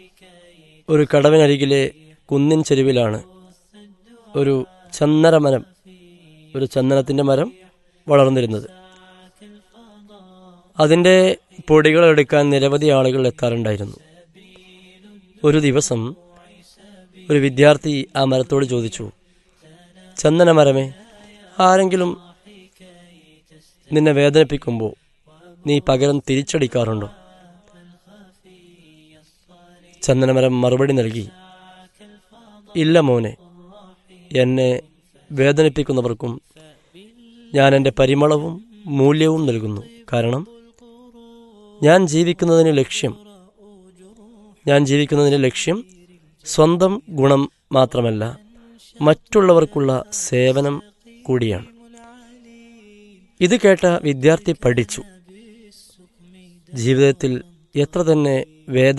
ഒരു കടവിനരികിലെ കുന്നിൻ ചെരുവിലാണ് ഒരു ചന്ദനമരം ഒരു ചന്ദനത്തിൻ്റെ മരം വളർന്നിരുന്നത് അതിൻ്റെ പൊടികൾ എടുക്കാൻ നിരവധി ആളുകൾ എത്താറുണ്ടായിരുന്നു ഒരു ദിവസം ഒരു വിദ്യാർത്ഥി ആ മരത്തോട് ചോദിച്ചു ചന്ദനമരമേ ആരെങ്കിലും നിന്നെ വേദനിപ്പിക്കുമ്പോൾ നീ പകരം തിരിച്ചടിക്കാറുണ്ടോ ചന്ദനമരം മറുപടി നൽകി ഇല്ല മോനെ എന്നെ വേദനിപ്പിക്കുന്നവർക്കും ഞാൻ എൻ്റെ പരിമളവും മൂല്യവും നൽകുന്നു കാരണം ഞാൻ ജീവിക്കുന്നതിന് ലക്ഷ്യം ഞാൻ ജീവിക്കുന്നതിൻ്റെ ലക്ഷ്യം സ്വന്തം ഗുണം മാത്രമല്ല മറ്റുള്ളവർക്കുള്ള സേവനം കൂടിയാണ് ഇത് കേട്ട വിദ്യാർത്ഥി പഠിച്ചു ജീവിതത്തിൽ എത്ര തന്നെ വേദന